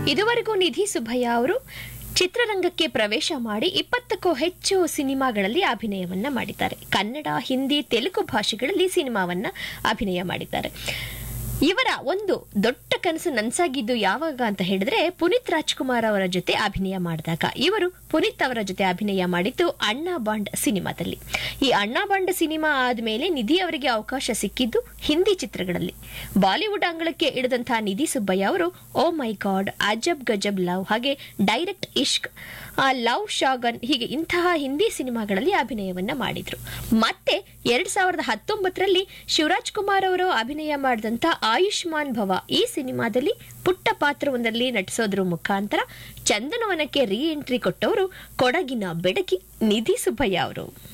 ಇದುವರೆಗೂ ನಿಧಿ ಸುಬ್ಬಯ್ಯ ಅವರು ಚಿತ್ರರಂಗಕ್ಕೆ ಪ್ರವೇಶ ಮಾಡಿ ಇಪ್ಪತ್ತಕ್ಕೂ ಹೆಚ್ಚು ಸಿನಿಮಾಗಳಲ್ಲಿ ಅಭಿನಯವನ್ನ ಮಾಡಿದ್ದಾರೆ ಕನ್ನಡ ಹಿಂದಿ ತೆಲುಗು ಭಾಷೆಗಳಲ್ಲಿ ಸಿನಿಮಾವನ್ನ ಅಭಿನಯ ಮಾಡಿದ್ದಾರೆ ಇವರ ಒಂದು ದೊಡ್ಡ ಕನಸು ನನ್ಸಾಗಿದ್ದು ಯಾವಾಗ ಅಂತ ಹೇಳಿದ್ರೆ ಪುನೀತ್ ರಾಜ್ಕುಮಾರ್ ಅವರ ಜೊತೆ ಅಭಿನಯ ಮಾಡಿದಾಗ ಇವರು ಪುನೀತ್ ಅವರ ಜೊತೆ ಅಭಿನಯ ಮಾಡಿದ್ದು ಅಣ್ಣ ಬಾಂಡ್ ಸಿನಿಮಾದಲ್ಲಿ ಈ ಅಣ್ಣ ಬಾಂಡ್ ಸಿನಿಮಾ ಆದ್ಮೇಲೆ ನಿಧಿ ಅವರಿಗೆ ಅವಕಾಶ ಸಿಕ್ಕಿದ್ದು ಹಿಂದಿ ಚಿತ್ರಗಳಲ್ಲಿ ಬಾಲಿವುಡ್ ಅಂಗಳಕ್ಕೆ ಇಳಿದಂತಹ ನಿಧಿ ಸುಬ್ಬಯ್ಯ ಅವರು oh my god Ajab Gajab love ಹಾಗೆ ಡೈರೆಕ್ಟ್ ಇಶ್ಕ್ ಆ, ಲವ್ ಶಾಗನ್ ಹೀಗೆ ಇಂತಹ ಹಿಂದಿ ಸಿನಿಮಾಗಳಲ್ಲಿ ಅಭಿನಯವನ್ನ ಮಾಡಿದ್ರು ಮತ್ತೆ ಎರಡ್ ಸಾವಿರದ ಹತ್ತೊಂಬತ್ತರಲ್ಲಿ ಶಿವರಾಜ್ ಕುಮಾರ್ ಅವರು ಅಭಿನಯ ಮಾಡಿದಂತ ಆಯುಷ್ಮಾನ್ ಭವ ಈ ಸಿನಿಮಾದಲ್ಲಿ ಪುಟ್ಟ ಪಾತ್ರವೊಂದರಲ್ಲಿ ನಟಿಸೋದ್ರ ಮುಖಾಂತರ ಚಂದನವನಕ್ಕೆ ರೀ ಎಂಟ್ರಿ ಕೊಟ್ಟವರು ಕೊಡಗಿನ ಬೆಡಗಿ ನಿಧಿ ಸುಬ್ಬಯ್ಯ ಅವರು